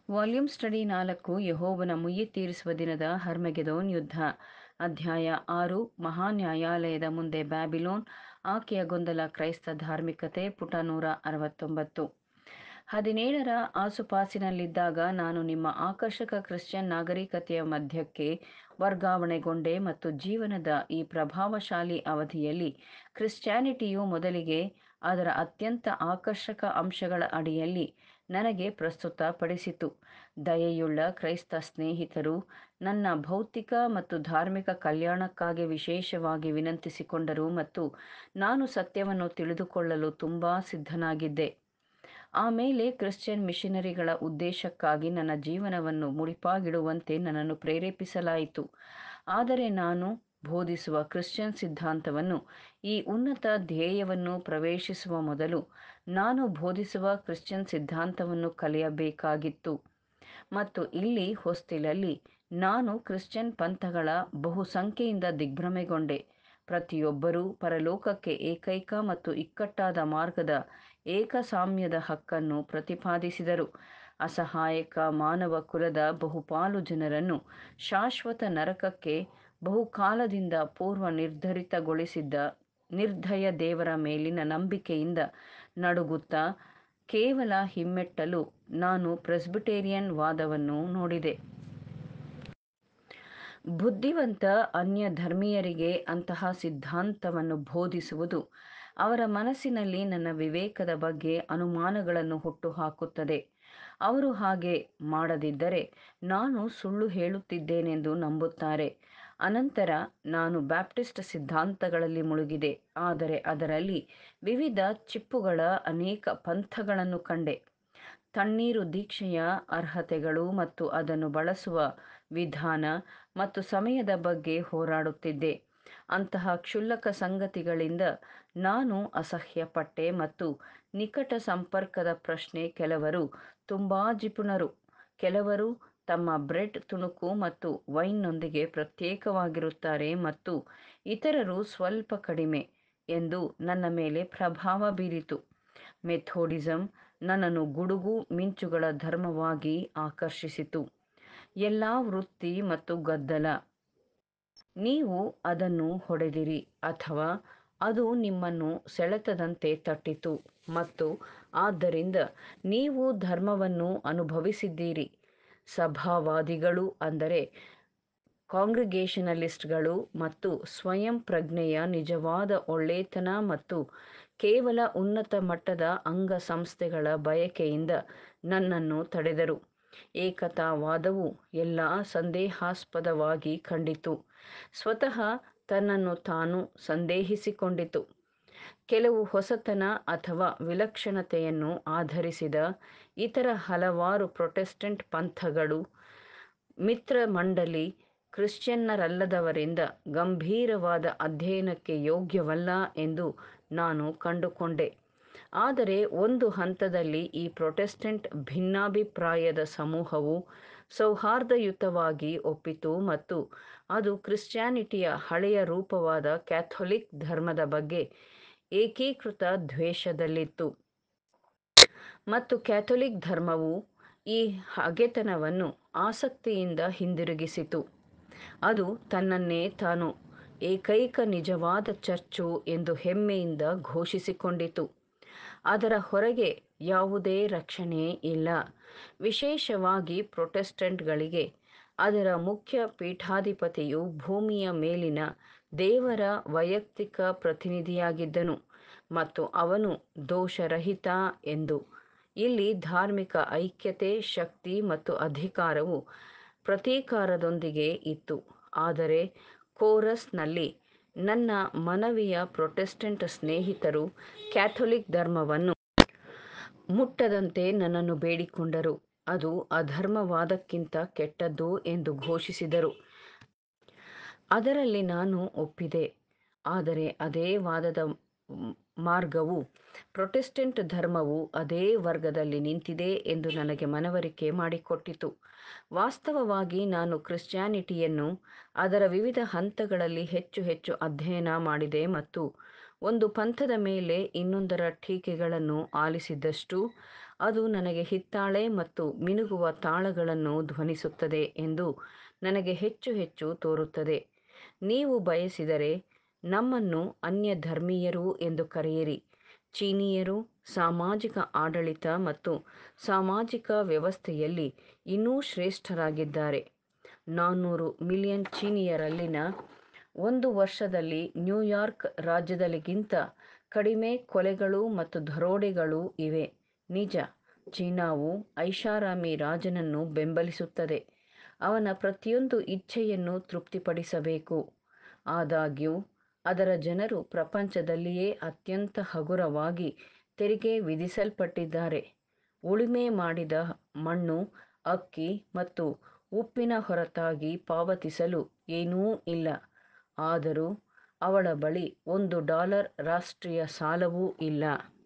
volume study ನಾಲ್ಕು ಯೆಹೋವನ ಮುಯ್ಯಿ ತೀರಿಸುವ ದಿನದ ಹರ್ಮೆಗೆದೋನ್ ಯುದ್ಧ ಅಧ್ಯಾಯ ಆರು ಮಹಾನ್ಯಾಯಾಲಯದ ಮುಂದೆ ಬ್ಯಾಬಿಲೋನ್ ಆಕೆಯ ಗೊಂದಲ ಕ್ರೈಸ್ತ ಧಾರ್ಮಿಕತೆ ಪುಟ ನೂರ ಅರವತ್ತೊಂಬತ್ತು ಹದಿನೇಳರ ಆಸುಪಾಸಿನಲ್ಲಿದ್ದಾಗ ನಾನು ನಿಮ್ಮ ಆಕರ್ಷಕ ಕ್ರಿಶ್ಚಿಯನ್ ನಾಗರಿಕತೆಯ ಮಧ್ಯಕ್ಕೆ ವರ್ಗಾವಣೆಗೊಂಡೆ ಮತ್ತು ಜೀವನದ ಈ ಪ್ರಭಾವಶಾಲಿ ಅವಧಿಯಲ್ಲಿ ಕ್ರಿಶ್ಚಿಯಾನಿಟಿಯು ಮೊದಲಿಗೆ ಅದರ ಅತ್ಯಂತ ಆಕರ್ಷಕ ಅಂಶಗಳ ಅಡಿಯಲ್ಲಿ ನನಗೆ ಪ್ರಸ್ತುತಪಡಿಸಿತು ದಯೆಯುಳ್ಳ ಕ್ರೈಸ್ತ ಸ್ನೇಹಿತರು ನನ್ನ ಭೌತಿಕ ಮತ್ತು ಧಾರ್ಮಿಕ ಕಲ್ಯಾಣಕ್ಕಾಗಿ ವಿಶೇಷವಾಗಿ ವಿನಂತಿಸಿಕೊಂಡರು ಮತ್ತು ನಾನು ಸತ್ಯವನ್ನು ತಿಳಿದುಕೊಳ್ಳಲು ತುಂಬ ಸಿದ್ಧನಾಗಿದ್ದೆ ಆಮೇಲೆ ಕ್ರಿಶ್ಚಿಯನ್ ಮಿಷನರಿಗಳ ಉದ್ದೇಶಕ್ಕಾಗಿ ನನ್ನ ಜೀವನವನ್ನು ಮುಡಿಪಾಗಿಡುವಂತೆ ನನ್ನನ್ನು ಪ್ರೇರೇಪಿಸಲಾಯಿತು ಆದರೆ ನಾನು ಬೋಧಿಸುವ ಕ್ರಿಶ್ಚಿಯನ್ ಸಿದ್ಧಾಂತವನ್ನು ಈ ಉನ್ನತ ಧ್ಯೇಯವನ್ನು ಪ್ರವೇಶಿಸುವ ಮೊದಲು ನಾನು ಬೋಧಿಸುವ ಕ್ರಿಶ್ಚಿಯನ್ ಸಿದ್ಧಾಂತವನ್ನು ಕಲಿಯಬೇಕಾಗಿತ್ತು ಮತ್ತು ಇಲ್ಲಿ ಹೊಸ್ತಿಲಲ್ಲಿ ನಾನು ಕ್ರಿಶ್ಚಿಯನ್ ಪಂಥಗಳ ಬಹುಸಂಖ್ಯೆಯಿಂದ ದಿಗ್ಭ್ರಮೆಗೊಂಡೆ ಪ್ರತಿಯೊಬ್ಬರೂ ಪರಲೋಕಕ್ಕೆ ಏಕೈಕ ಮತ್ತು ಇಕ್ಕಟ್ಟಾದ ಮಾರ್ಗದ ಏಕಸಾಮ್ಯದ ಹಕ್ಕನ್ನು ಪ್ರತಿಪಾದಿಸಿದರು ಅಸಹಾಯಕ ಮಾನವ ಕುಲದ ಬಹುಪಾಲು ಜನರನ್ನು ಶಾಶ್ವತ ನರಕಕ್ಕೆ ಬಹುಕಾಲದಿಂದ ಪೂರ್ವ ನಿರ್ಧರಿತಗೊಳಿಸಿದ್ದ ನಿರ್ದಯ ದೇವರ ಮೇಲಿನ ನಂಬಿಕೆಯಿಂದ ನಡುಗುತ್ತಾ ಕೇವಲ ಹಿಮ್ಮೆಟ್ಟಲು ನಾನು ಪ್ರೆಸ್ಬಿಟೇರಿಯನ್ ವಾದವನ್ನು ನೋಡಿದೆ ಬುದ್ಧಿವಂತ ಅನ್ಯ ಧರ್ಮೀಯರಿಗೆ ಅಂತಹ ಸಿದ್ಧಾಂತವನ್ನು ಬೋಧಿಸುವುದು ಅವರ ಮನಸ್ಸಿನಲ್ಲಿ ನನ್ನ ವಿವೇಕದ ಬಗ್ಗೆ ಅನುಮಾನಗಳನ್ನು ಹುಟ್ಟುಹಾಕುತ್ತದೆ ಅವರು ಹಾಗೆ ಮಾಡದಿದ್ದರೆ ನಾನು ಸುಳ್ಳು ಹೇಳುತ್ತಿದ್ದೇನೆಂದು ನಂಬುತ್ತಾರೆ ಅನಂತರ ನಾನು ಬ್ಯಾಪ್ಟಿಸ್ಟ್ ಸಿದ್ಧಾಂತಗಳಲ್ಲಿ ಮುಳುಗಿದೆ ಆದರೆ ಅದರಲ್ಲಿ ವಿವಿಧ ಚಿಪ್ಪುಗಳ ಅನೇಕ ಪಂಥಗಳನ್ನು ಕಂಡೆ ತಣ್ಣೀರು ದೀಕ್ಷೆಯ ಅರ್ಹತೆಗಳು ಮತ್ತು ಅದನ್ನು ಬಳಸುವ ವಿಧಾನ ಮತ್ತು ಸಮಯದ ಬಗ್ಗೆ ಹೋರಾಡುತ್ತಿದ್ದೆ ಅಂತಹ ಕ್ಷುಲ್ಲಕ ಸಂಗತಿಗಳಿಂದ ನಾನು ಅಸಹ್ಯಪಟ್ಟೆ ಮತ್ತು ನಿಕಟ ಸಂಪರ್ಕದ ಪ್ರಶ್ನೆ ಕೆಲವರು ತುಂಬ ಜಿಪುಣರು ಕೆಲವರು ತಮ್ಮ ಬ್ರೆಡ್ ತುಣುಕು ಮತ್ತು ವೈನ್ನೊಂದಿಗೆ ಪ್ರತ್ಯೇಕವಾಗಿರುತ್ತಾರೆ ಮತ್ತು ಇತರರು ಸ್ವಲ್ಪ ಕಡಿಮೆ ಎಂದು ನನ್ನ ಮೇಲೆ ಪ್ರಭಾವ ಬೀರಿತು ಮೆಥೋಡಿಸಮ್ ನನ್ನನ್ನು ಗುಡುಗು ಮಿಂಚುಗಳ ಧರ್ಮವಾಗಿ ಆಕರ್ಷಿಸಿತು ಎಲ್ಲ ವೃತ್ತಿ ಮತ್ತು ಗದ್ದಲ ನೀವು ಅದನ್ನು ಹೊಡೆದಿರಿ ಅಥವಾ ಅದು ನಿಮ್ಮನ್ನು ಸೆಳೆತದಂತೆ ತಟ್ಟಿತು ಮತ್ತು ಆದ್ದರಿಂದ ನೀವು ಧರ್ಮವನ್ನು ಅನುಭವಿಸಿದ್ದೀರಿ ಸಭಾವಾದಿಗಳು ಅಂದರೆ ಕಾಂಗ್ರಿಗೇಷನಲಿಸ್ಟ್ಗಳು ಮತ್ತು ಸ್ವಯಂ ಪ್ರಜ್ಞೆಯ ನಿಜವಾದ ಒಳ್ಳೆತನ ಮತ್ತು ಕೇವಲ ಉನ್ನತ ಮಟ್ಟದ ಅಂಗಸಂಸ್ಥೆಗಳ ಬಯಕೆಯಿಂದ ನನ್ನನ್ನು ತಡೆದರು ಏಕತಾವಾದವು ಎಲ್ಲ ಸಂದೇಹಾಸ್ಪದವಾಗಿ ಕಂಡಿತು ಸ್ವತಃ ತನ್ನನ್ನು ತಾನು ಸಂದೇಹಿಸಿಕೊಂಡಿತು ಕೆಲವು ಹೊಸತನ ಅಥವಾ ವಿಲಕ್ಷಣತೆಯನ್ನು ಆಧರಿಸಿದ ಇತರ ಹಲವಾರು ಪ್ರೊಟೆಸ್ಟೆಂಟ್ ಪಂಥಗಳು ಮಿತ್ರಮಂಡಲಿ ಕ್ರಿಶ್ಚಿಯನ್ನರಲ್ಲದವರಿಂದ ಗಂಭೀರವಾದ ಅಧ್ಯಯನಕ್ಕೆ ಯೋಗ್ಯವಲ್ಲ ಎಂದು ನಾನು ಕಂಡುಕೊಂಡೆ ಆದರೆ ಒಂದು ಹಂತದಲ್ಲಿ ಈ ಪ್ರೊಟೆಸ್ಟೆಂಟ್ ಭಿನ್ನಾಭಿಪ್ರಾಯದ ಸಮೂಹವು ಸೌಹಾರ್ದಯುತವಾಗಿ ಒಪ್ಪಿತು ಮತ್ತು ಅದು ಕ್ರಿಶ್ಚಿಯಾನಿಟಿಯ ಹಳೆಯ ರೂಪವಾದ ಕ್ಯಾಥೊಲಿಕ್ ಧರ್ಮದ ಬಗ್ಗೆ ಏಕೀಕೃತ ದ್ವೇಷದಲ್ಲಿತ್ತು ಮತ್ತು ಕ್ಯಾಥೊಲಿಕ್ ಧರ್ಮವು ಈ ಹಗೆತನವನ್ನು ಆಸಕ್ತಿಯಿಂದ ಹಿಂದಿರುಗಿಸಿತು ಅದು ತನ್ನನ್ನೇ ತಾನು ಏಕೈಕ ನಿಜವಾದ ಚರ್ಚು ಎಂದು ಹೆಮ್ಮೆಯಿಂದ ಘೋಷಿಸಿಕೊಂಡಿತು ಅದರ ಹೊರಗೆ ಯಾವುದೇ ರಕ್ಷಣೆ ಇಲ್ಲ ವಿಶೇಷವಾಗಿ ಪ್ರೊಟೆಸ್ಟೆಂಟ್ಗಳಿಗೆ ಅದರ ಮುಖ್ಯ ಪೀಠಾಧಿಪತಿಯು ಭೂಮಿಯ ಮೇಲಿನ ದೇವರ ವೈಯಕ್ತಿಕ ಪ್ರತಿನಿಧಿಯಾಗಿದ್ದನು ಮತ್ತು ಅವನು ದೋಷರಹಿತ ಎಂದು ಇಲ್ಲಿ ಧಾರ್ಮಿಕ ಐಕ್ಯತೆ ಶಕ್ತಿ ಮತ್ತು ಅಧಿಕಾರವು ಪ್ರತೀಕಾರದೊಂದಿಗೆ ಇತ್ತು ಆದರೆ ಕೋರಸ್ನಲ್ಲಿ ನನ್ನ ಮನವಿಯ ಪ್ರೊಟೆಸ್ಟೆಂಟ್ ಸ್ನೇಹಿತರು ಕ್ಯಾಥೊಲಿಕ್ ಧರ್ಮವನ್ನು ಮುಟ್ಟದಂತೆ ನನ್ನನ್ನು ಬೇಡಿಕೊಂಡರು ಅದು ಅಧರ್ಮವಾದಕ್ಕಿಂತ ಕೆಟ್ಟದ್ದು ಎಂದು ಘೋಷಿಸಿದರು ಅದರಲ್ಲಿ ನಾನು ಒಪ್ಪಿದೆ ಆದರೆ ಅದೇ ವಾದದ ಮಾರ್ಗವು ಪ್ರೊಟೆಸ್ಟೆಂಟ್ ಧರ್ಮವು ಅದೇ ವರ್ಗದಲ್ಲಿ ನಿಂತಿದೆ ಎಂದು ನನಗೆ ಮನವರಿಕೆ ಮಾಡಿಕೊಟ್ಟಿತು ವಾಸ್ತವವಾಗಿ ನಾನು ಕ್ರಿಶ್ಚಿಯಾನಿಟಿಯನ್ನು ಅದರ ವಿವಿಧ ಹಂತಗಳಲ್ಲಿ ಹೆಚ್ಚು ಹೆಚ್ಚು ಅಧ್ಯಯನ ಮಾಡಿದೆ ಮತ್ತು ಒಂದು ಪಂಥದ ಮೇಲೆ ಇನ್ನೊಂದರ ಟೀಕೆಗಳನ್ನು ಆಲಿಸಿದಷ್ಟು ಅದು ನನಗೆ ಹಿತ್ತಾಳೆ ಮತ್ತು ಮಿನುಗುವ ತಾಳಗಳನ್ನು ಧ್ವನಿಸುತ್ತದೆ ಎಂದು ನನಗೆ ಹೆಚ್ಚು ಹೆಚ್ಚು ತೋರುತ್ತದೆ ನೀವು ಬಯಸಿದರೆ ನಮ್ಮನ್ನು ಅನ್ಯ ಧರ್ಮೀಯರು ಎಂದು ಕರೆಯಿರಿ ಚೀನೀಯರು ಸಾಮಾಜಿಕ ಆಡಳಿತ ಮತ್ತು ಸಾಮಾಜಿಕ ವ್ಯವಸ್ಥೆಯಲ್ಲಿ ಇನ್ನೂ ಶ್ರೇಷ್ಠರಾಗಿದ್ದಾರೆ ನಾನ್ನೂರು ಮಿಲಿಯನ್ ಚೀನೀಯರಲ್ಲಿನ ಒಂದು ವರ್ಷದಲ್ಲಿ ನ್ಯೂಯಾರ್ಕ್ ರಾಜ್ಯದಲ್ಲಿಗಿಂತ ಕಡಿಮೆ ಕೊಲೆಗಳು ಮತ್ತು ದರೋಡೆಗಳು ಇವೆ ನಿಜ ಚೀನಾವು ಐಷಾರಾಮಿ ರಾಜನನ್ನು ಬೆಂಬಲಿಸುತ್ತದೆ ಅವನ ಪ್ರತಿಯೊಂದು ಇಚ್ಛೆಯನ್ನು ತೃಪ್ತಿಪಡಿಸಬೇಕು ಆದಾಗ್ಯೂ ಅದರ ಜನರು ಪ್ರಪಂಚದಲ್ಲಿಯೇ ಅತ್ಯಂತ ಹಗುರವಾಗಿ ತೆರಿಗೆ ವಿಧಿಸಲ್ಪಟ್ಟಿದ್ದಾರೆ ಉಳುಮೆ ಮಾಡಿದ ಮಣ್ಣು ಅಕ್ಕಿ ಮತ್ತು ಉಪ್ಪಿನ ಹೊರತಾಗಿ ಪಾವತಿಸಲು ಏನೂ ಇಲ್ಲ ಆದರೂ ಅವಳ ಬಳಿ ಒಂದು ಡಾಲರ್ ರಾಷ್ಟ್ರೀಯ ಸಾಲವೂ ಇಲ್ಲ